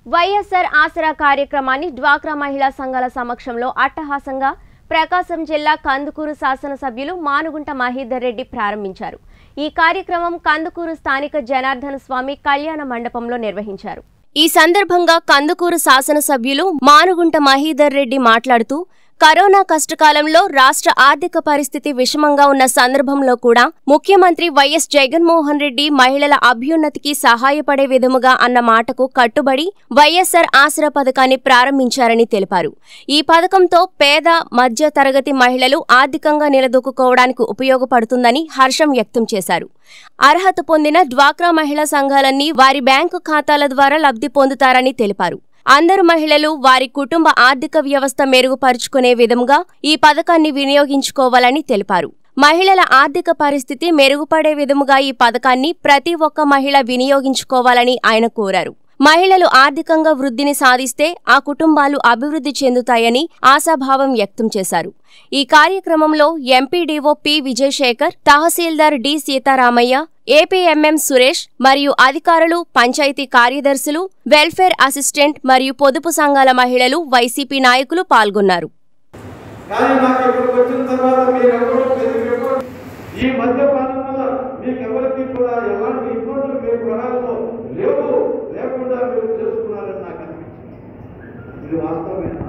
వైఎస్ఆర్ ఆసరా కార్యక్రమాన్ని డ్వాక్రా మహిళా సంఘాల సమక్షంలో అట్టహాసంగా ప్రకాశం జిల్లా కందుకూరు శాసనసభ్యులు మానుగుంట మహీధర్ రెడ్డి ప్రారంభించారు ఈ కార్యక్రమం కందుకూరు స్థానిక జనార్దన స్వామి కళ్యాణ మండపంలో నిర్వహించారు ఈ సందర్భంగా కందుకూరు శాసనసభ్యులు మానుగుంట మహీధర్ రెడ్డి మాట్లాడుతూ కరోనా కష్టకాలంలో రాష్ట్ర ఆర్థిక పరిస్థితి విషమంగా ఉన్న సందర్భంలో కూడా ముఖ్యమంత్రి వైఎస్ జగన్మోహన్ రెడ్డి మహిళల అభ్యున్నతికి సహాయపడే విధముగా అన్న మాటకు కట్టుబడి వైఎస్ఆర్ ఆసరా పథకాన్ని ప్రారంభించారని తెలిపారు ఈ పథకంతో పేద మధ్య తరగతి మహిళలు ఆర్థికంగా నిలదొక్కుకోవడానికి ఉపయోగపడుతుందని హర్షం వ్యక్తం చేశారు అర్హత పొందిన డ్వాక్రా మహిళా సంఘాలన్నీ వారి బ్యాంకు ఖాతాల ద్వారా లబ్ధి పొందుతారని తెలిపారు అందరు మహిళలు వారి కుటుంబ ఆర్థిక వ్యవస్థ మెరుగుపరుచుకునే విధంగా ఈ పథకాన్ని వినియోగించుకోవాలని తెలిపారు మహిళల ఆర్థిక పరిస్థితి మెరుగుపడే విధముగా ఈ పథకాన్ని ప్రతి ఒక్క మహిళ వినియోగించుకోవాలని ఆయన కోరారు మహిళలు ఆర్థికంగా వృద్ధిని సాధిస్తే ఆ కుటుంబాలు అభివృద్ధి చెందుతాయని ఆశాభావం వ్యక్తం చేశారు ఈ కార్యక్రమంలో MPDO P Vijayasekhar tahsildar D Sitaramaiah APMM Suresh మరియు అధికారులు పంచాయతీ కార్యదర్శులు వెల్ఫేర్ అసిస్టెంట్ మరియు పొదుపు సంఘాల మహిళలు వైసీపీ నాయకులు పాల్గొన్నారు కానీ నాకు ఇక్కడికి వచ్చిన తర్వాత మీరెవరూ ఎదురు ఈ మద్యపానం వల్ల మీకు ఎవరికి కూడా ఎలాంటి ఇబ్బందులు మీ గృహాల్లో లేవు లేకుండా మీరు చేసుకున్నారని నాకు అనిపించింది ఇది వాస్తవమేనా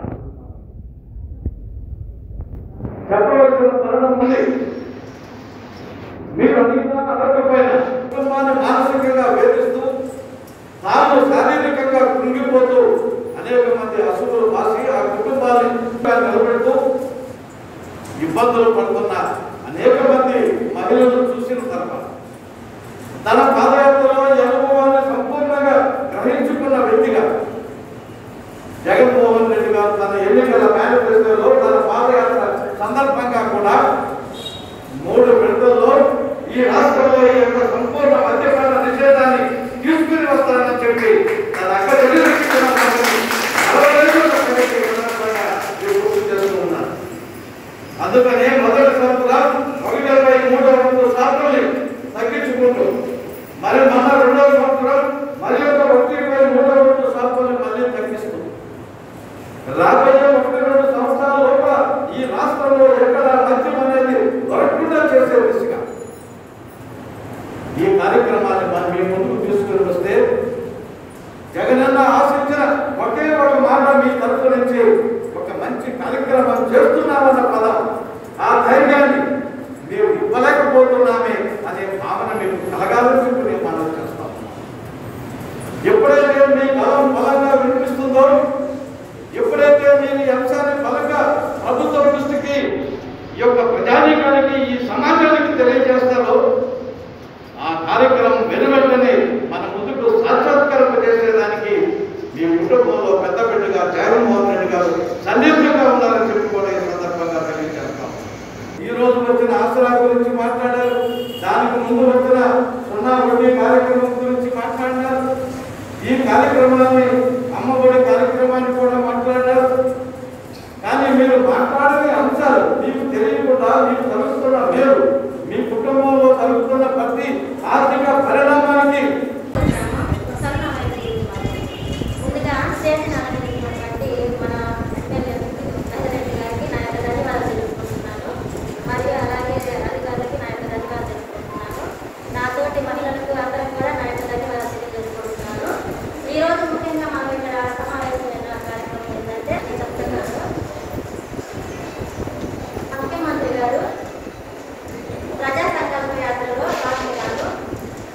చెప్పవలసిన తరుణం ఉంది మీరు అడిగినా అడగకపోయినా కుటుంబాన్ని మానసికంగా వేధిస్తూ తాను శారీరకంగా కృంగిపోతూ అనేక మంది అసువులు మాసి ఆ కుటుంబాన్ని నిలబెడుతూ ఇబ్బందులు పడుతున్న అనేక మంది మహిళలను చూసిన తర్వాత తన పాదయాత్రలో ఈ అనుభవాన్ని సంపూర్ణంగా గ్రహించుకున్న వ్యక్తిగా జగన్మోహన్ రెడ్డి గారు తన ఎన్నికల మేనిఫెస్టోలో తన పాదయాత్ర సందర్భంగా కూడా మూడు విడతల్లో ఈ రాష్ట్రంలో ఈ యొక్క సంపూర్ణ మద్యపాన నిషేధాన్ని తీసుకుని వస్తానని చెప్పి తన అక్కడ ఎదుర్కొన్న అరవై రోజుల కమిటీ సందర్భంగా ఈ గుర్తు చేస్తూ ఉన్నారు అందుకనే మొదటి సంవత్సరం ఒకటి ఇరవై మూడో వంతు శాతాన్ని తగ్గించుకుంటూ మరి మన రెండవ సంవత్సరం మరి ఒక ఒకటి ఇరవై మూడో వంతు శాతాన్ని మళ్ళీ తగ్గిస్తూ రాబోయే ఒకటి రెండు సంవత్సరాల లోపల ఈ రాష్ట్రంలో ఎక్కడ మద్యం అనేది దొరకకుండా చేసే దిశగా ఈ కార్యక్రమాన్ని మనం మీ ముందుకు తీసుకుని వస్తే జగనన్న ఆశించిన ఒకే ఒక మాట మీ తరఫు నుంచి ఒక మంచి కార్యక్రమం చేస్తున్నామన్న పదం ఆ ధైర్యాన్ని మేము ఇవ్వలేకపోతున్నామే అనే భావన మీకు కలగాలని చెప్పి నేను మనం చేస్తాం ఎప్పుడైతే మీ గలం బలంగా వినిపిస్తుందో ఎప్పుడైతే మీరు ఈ అంశాన్ని బలంగా ప్రభుత్వం దృష్టికి ఈ యొక్క ప్రజానీకానికి ఈ సమాజానికి తెలియజేస్తారో ఆ కార్యక్రమం వెనువెంటనే మన ముందుకు సాక్షాత్కరణ చేసేదానికి మీ కుటుంబంలో పెద్ద బిడ్డగా జగన్మోహన్ రెడ్డి గారు సన్నిహితంగా ఉన్నారని చెప్పి కూడా ఈ సందర్భంగా తెలియజేస్తాం ఈ రోజు వచ్చిన ఆసరా గురించి మాట్లాడారు దానికి ముందు వచ్చిన సున్నా వడ్డీ కార్యక్రమం గురించి మాట్లాడినారు ఈ కార్యక్రమాన్ని అమ్మఒడి కార్యక్రమాన్ని కూడా మాట్లాడారు కానీ మీరు మాట్లాడని అంశాలు మీకు తెలియకుండా మీకు కలుగుతున్న మీరు మీ కుటుంబంలో కలుగుతున్న ప్రతి ఆర్థిక పరిణామానికి ముందుగా స్టేషన్ అలంకరించినటువంటి మన ఎమ్మెల్యే అధిరెడ్డి గారికి నా యొక్క ధన్యవాదాలు తెలుపుకుంటున్నాను మరియు అలాగే అధికారులకి నా యొక్క ధన్యవాదాలు తెలుపుకుంటున్నాను నాతోటి మహిళలకు అందరికి కూడా నా యొక్క ధన్యవాదాలు తెలియజేసుకుంటున్నాను ఈ రోజు ముఖ్యంగా మనం ఇక్కడ సమావేశమైన కార్యక్రమం ఏంటంటే నేను చెప్తున్నాను ముఖ్యమంత్రి గారు ప్రజా సంకల్ప యాత్రలో భాగంగాను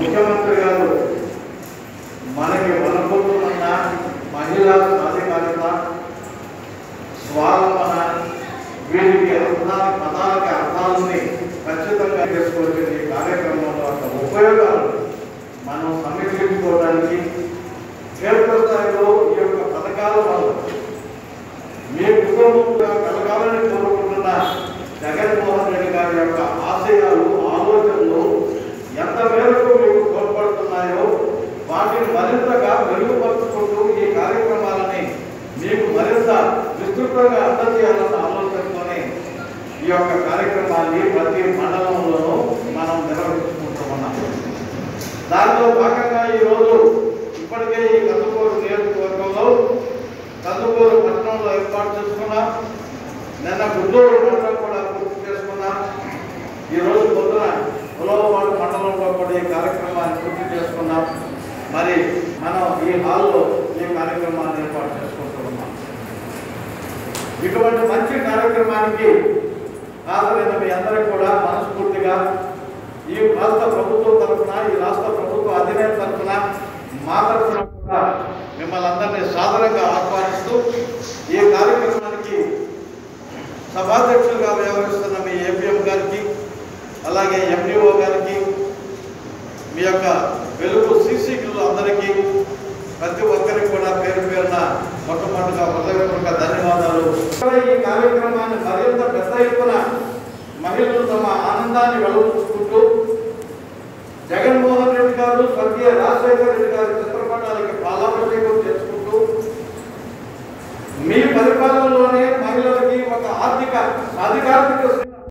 ముఖ్యమంత్రి గారు మనకి మనకుంటున్న మహిళా సాధికారిత స్వావలంబన వీరికి అర్థాలు పదాలకి అర్థాలని ఖచ్చితంగా చేసుకొని ఈ కార్యక్రమంలో యొక్క ఉపయోగాలు మనం సమీక్షించుకోవడానికి క్షేత్రస్థాయిలో ఈ యొక్క పథకాల వల్ల మీ కుటుంబంగా కలగాలని కోరుకుంటున్న జగన్మోహన్ రెడ్డి గారి యొక్క ఆశయాలు ఆలోచనలు ఎంత మేరకు మీకు తోడ్పడుతున్నాయో వాటిని మరింతగా మెరుగుపరుచుకుంటూ ఈ కార్యక్రమాలని మీకు మరింత విస్తృతంగా అందజేయాలన్న ఆలోచనతోనే ఈ యొక్క కార్యక్రమాన్ని ప్రతి మండలంలోనూ మనం నిర్వహించుకుంటూ ఉన్నాం దాంట్లో భాగంగా ఈరోజు ఇప్పటికే ఈ కందుకూరు నియోజకవర్గంలో కందుకూరు పట్టణంలో ఏర్పాటు చేసుకున్నాం నిన్న గుంటూరు మండలం కూడా పూర్తి చేసుకున్నాం ఈ రోజు పొద్దున ఉలవపాడు మండలంలో కూడా ఈ కార్యక్రమాన్ని పూర్తి చేసుకున్నాం మరి మనం ఈ హాల్లో ఈ కార్యక్రమాన్ని ఏర్పాటు చేసుకుంటూ ఉన్నాం ఇటువంటి మంచి కార్యక్రమానికి హాజరైన మీ అందరికీ కూడా మనస్ఫూర్తిగా ఈ రాష్ట్ర ప్రభుత్వం తరఫున ఈ రాష్ట్ర ప్రభుత్వ అధినేత తరఫున మా తరఫున కూడా మిమ్మల్ని అందరినీ సాదరంగా ఆహ్వానిస్తూ ఈ కార్యక్రమానికి సభాధ్యక్షులుగా వ్యవహరిస్తున్న మీ ఏపీఎం గారికి అలాగే ఎండిఓ గారికి మీ యొక్క వెలుగు సీసీలు అందరికీ ప్రతి ఒక్కరికి కూడా పేరు పేరున మొట్టమొదటిగా హృదయపూర్వక ధన్యవాదాలు ఈ కార్యక్రమాన్ని మరింత పెద్ద ఎత్తున మహిళలు తమ ఆనందాన్ని వెలువచ్చుకుంటూ జగన్మోహన్ రెడ్డి గారు స్వర్గీయ రాజశేఖర రెడ్డి గారి చిత్రపటాలకి పాలాభిషేకం చేసుకుంటూ మీ పరిపాలనలోనే మహిళలకి ఒక ఆర్థిక సాధికారిక